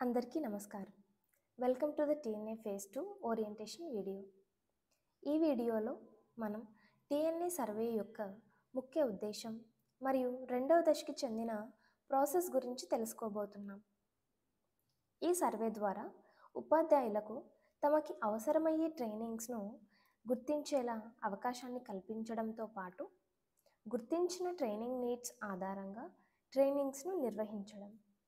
అందరికీ నమస్కారం welcome to the TNA phase two orientation video ఈ వీడియోలో మనం టీఎన్ఏ సర్వే యొక్క ముఖ్య ఉద్దేశం మరియు రెండవ దశకి చెందిన ప్రాసెస్ గురించి తెలుసుకోబోతున్నాం ఈ సర్వే ద్వారా ఉపాధ్యాయులకు తమకి అవసరమయ్యే ట్రైనింగ్స్ను గుర్తించేలా అవకాశాన్ని కల్పించడంతో పాటు గుర్తించిన ట్రైనింగ్ నీడ్స్ ఆధారంగా ట్రైనింగ్స్ను నిర్వహించడం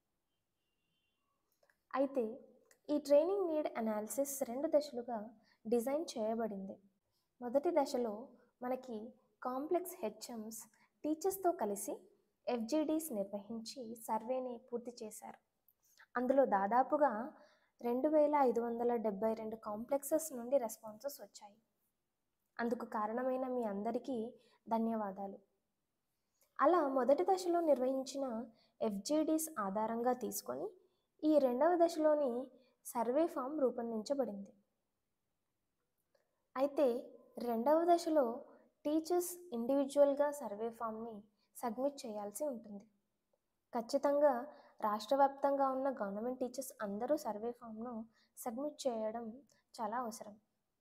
అయితే ఈ ట్రైనింగ్ నీడ్ అనాలిసిస్ రెండు దశలుగా డిజైన్ చేయబడింది మొదటి దశలో మనకి కాంప్లెక్స్ హెచ్ఎమ్స్ టీచర్స్తో కలిసి ఎఫ్జిడిస్ నిర్వహించి సర్వేని పూర్తి చేశారు అందులో దాదాపుగా రెండు వేల ఐదు వందల డెబ్బై రెండు కాంప్లెక్సెస్ నుండి రెస్పాన్సెస్ వచ్చాయి అందుకు కారణమైన మీ అందరికీ ధన్యవాదాలు అలా మొదటి దశలో నిర్వహించిన ఎఫ్జిడిస్ ఆధారంగా తీసుకొని ఈ రెండవ దశలోని సర్వే ఫామ్ రూపొందించబడింది అయితే రెండవ దశలో టీచర్స్ ఇండివిజువల్గా సర్వే ఫామ్ని సబ్మిట్ చేయాల్సి ఉంటుంది ఖచ్చితంగా రాష్ట్ర వ్యాప్తంగా ఉన్న గవర్నమెంట్ టీచర్స్ అందరూ సర్వే ఫామ్ను సబ్మిట్ చేయడం చాలా అవసరం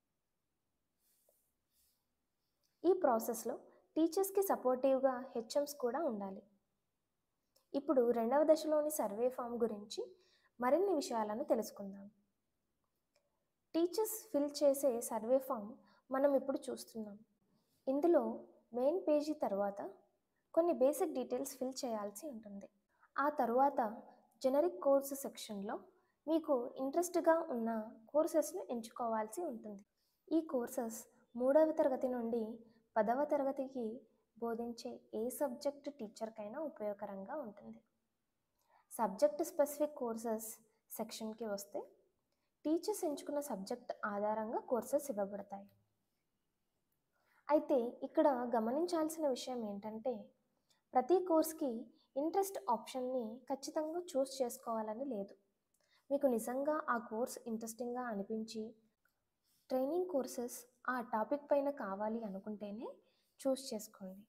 ఈ ప్రాసెస్లో టీచర్స్కి సపోర్టివ్గా హెచ్ఎమ్స్ కూడా ఉండాలి ఇప్పుడు రెండవ దశలోని సర్వే ఫామ్ గురించి మరిన్ని విషయాలను తెలుసుకుందాం టీచర్స్ ఫిల్ చేసే సర్వే ఫామ్ మనం ఇప్పుడు చూస్తున్నాం ఇందులో మెయిన్ పేజీ తర్వాత కొన్ని బేసిక్ డీటెయిల్స్ ఫిల్ చేయాల్సి ఉంటుంది ఆ తరువాత జనరిక్ కోర్సు సెక్షన్లో మీకు ఇంట్రెస్ట్గా ఉన్న కోర్సెస్ను ఎంచుకోవాల్సి ఉంటుంది ఈ కోర్సెస్ మూడవ తరగతి నుండి పదవ తరగతికి బోధించే ఏ సబ్జెక్ట్ టీచర్కైనా ఉపయోగకరంగా ఉంటుంది సబ్జెక్ట్ స్పెసిఫిక్ కోర్సెస్ సెక్షన్కి వస్తే టీచర్స్ ఎంచుకున్న సబ్జెక్ట్ ఆధారంగా కోర్సెస్ ఇవ్వబడతాయి అయితే ఇక్కడ గమనించాల్సిన విషయం ఏంటంటే ప్రతి కోర్స్కి ఇంట్రెస్ట్ ఆప్షన్ని ఖచ్చితంగా చూస్ చేసుకోవాలని లేదు మీకు నిజంగా ఆ కోర్స్ ఇంట్రెస్టింగ్గా అనిపించి ట్రైనింగ్ కోర్సెస్ ఆ టాపిక్ పైన కావాలి అనుకుంటేనే చూస్ చేసుకోండి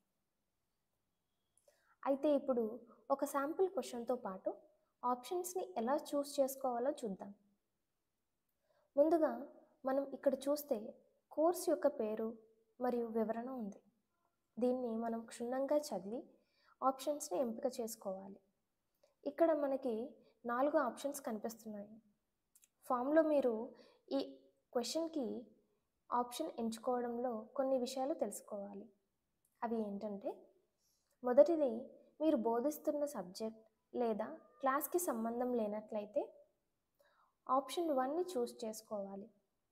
అయితే ఇప్పుడు ఒక శాంపుల్ క్వశ్చన్తో పాటు ఆప్షన్స్ని ఎలా చూస్ చేసుకోవాలో చూద్దాం ముందుగా మనం ఇక్కడ చూస్తే కోర్స్ యొక్క పేరు మరియు వివరణ ఉంది దీన్ని మనం క్షుణ్ణంగా చదివి ఆప్షన్స్ని ఎంపిక చేసుకోవాలి ఇక్కడ మనకి నాలుగు ఆప్షన్స్ కనిపిస్తున్నాయి ఫామ్లో మీరు ఈ క్వశ్చన్కి ఆప్షన్ ఎంచుకోవడంలో కొన్ని విషయాలు తెలుసుకోవాలి అవి ఏంటంటే మొదటిది మీరు బోధిస్తున్న సబ్జెక్ట్ లేదా క్లాస్కి సంబంధం లేనట్లయితే ఆప్షన్ వన్ని చూస్ చేసుకోవాలి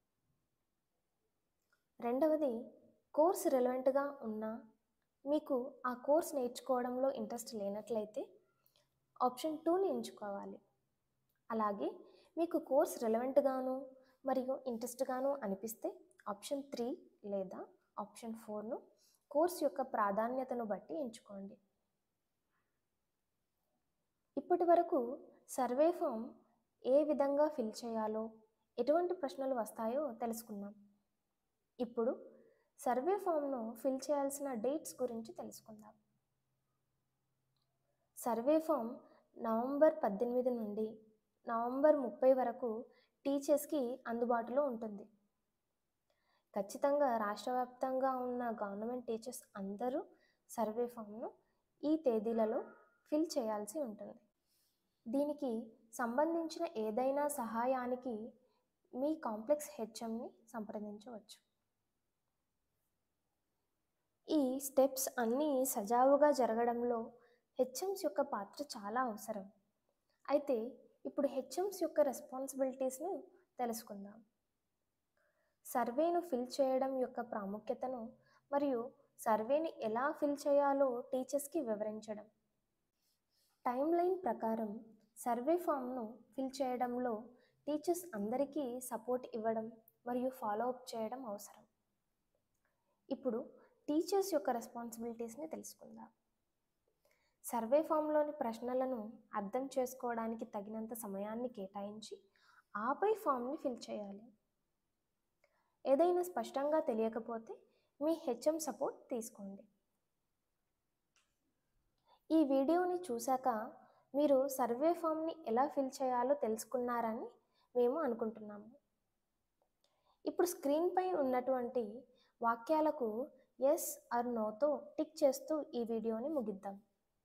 రెండవది కోర్స్ రెలవెంట్గా ఉన్నా మీకు ఆ కోర్స్ నేర్చుకోవడంలో ఇంట్రెస్ట్ లేనట్లయితే ఆప్షన్ టూని ఎంచుకోవాలి అలాగే మీకు కోర్స్ రెలవెంట్గాను మరియు ఇంట్రెస్ట్గాను అనిపిస్తే ఆప్షన్ త్రీ లేదా ఆప్షన్ ఫోర్ను కోర్స్ యొక్క ప్రాధాన్యతను బట్టి ఎంచుకోండి ఇప్పటి వరకు సర్వే ఫామ్ ఏ విధంగా ఫిల్ చేయాలో ఎటువంటి ప్రశ్నలు వస్తాయో తెలుసుకున్నాం ఇప్పుడు సర్వే ఫామ్ను ఫిల్ చేయాల్సిన డేట్స్ గురించి తెలుసుకుందాం సర్వే ఫామ్ నవంబర్ పద్దెనిమిది నుండి నవంబర్ ముప్పై వరకు టీచర్స్కి అందుబాటులో ఉంటుంది ఖచ్చితంగా రాష్ట్ర వ్యాప్తంగా ఉన్న గవర్నమెంట్ టీచర్స్ అందరూ సర్వే ఫామ్ను ఈ తేదీలలో ఫిల్ చేయాల్సి ఉంటుంది దీనికి సంబంధించిన ఏదైనా సహాయానికి మీ కాంప్లెక్స్ హెచ్ఎంని సంప్రదించవచ్చు ఈ స్టెప్స్ అన్నీ సజావుగా జరగడంలో హెచ్ఎమ్స్ యొక్క పాత్ర చాలా అవసరం అయితే ఇప్పుడు హెచ్ఎమ్స్ యొక్క రెస్పాన్సిబిలిటీస్ను తెలుసుకుందాం సర్వేను ఫిల్ చేయడం యొక్క ప్రాముఖ్యతను మరియు సర్వేని ఎలా ఫిల్ చేయాలో టీచర్స్కి వివరించడం టైం లైన్ ప్రకారం సర్వే ఫామ్ను ఫిల్ చేయడంలో టీచర్స్ అందరికీ సపోర్ట్ ఇవ్వడం మరియు ఫాలో అప్ చేయడం అవసరం ఇప్పుడు టీచర్స్ యొక్క రెస్పాన్సిబిలిటీస్ని తెలుసుకుందాం సర్వే ఫామ్లోని ప్రశ్నలను అర్థం చేసుకోవడానికి తగినంత సమయాన్ని కేటాయించి ఆపై ఫామ్ని ఫిల్ చేయాలి ఏదైనా స్పష్టంగా తెలియకపోతే మీ హెచ్ఎం సపోర్ట్ తీసుకోండి ఈ వీడియోని చూశాక మీరు సర్వే ఫామ్ని ఎలా ఫిల్ చేయాలో తెలుసుకున్నారని మేము అనుకుంటున్నాము ఇప్పుడు స్క్రీన్పై ఉన్నటువంటి వాక్యాలకు ఎస్ ఆర్ నోతో టిక్ చేస్తూ ఈ వీడియోని ముగిద్దాం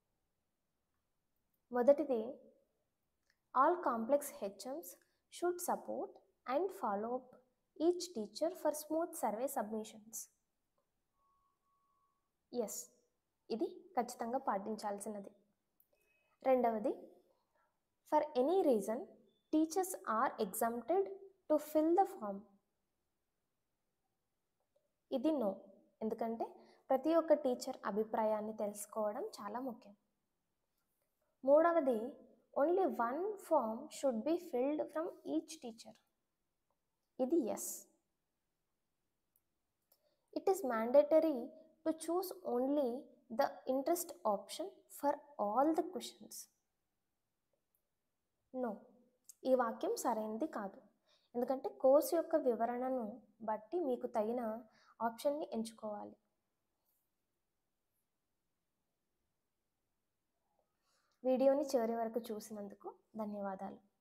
మొదటిది all complex HMs should support and follow up each teacher for smooth survey submissions yes ఇది ఖచ్చితంగా పాటించాల్సినది రెండవది for any reason teachers are exempted to fill the form ఇది నో ఎందుకంటే ప్రతి ఒక్క టీచర్ అభిప్రాయాన్ని తెలుసుకోవడం చాలా ముఖ్యం మూడవది only one form should be filled from each teacher ఇది yes it is mandatory to choose only the interest option for all the questions no ఈ వాక్యం సరైనది కాదు ఎందుకంటే కోర్సు యొక్క వివరణను బట్టి మీకు తగిన ఆప్షన్ని ఎంచుకోవాలి వీడియోని చివరి వరకు చూసినందుకు ధన్యవాదాలు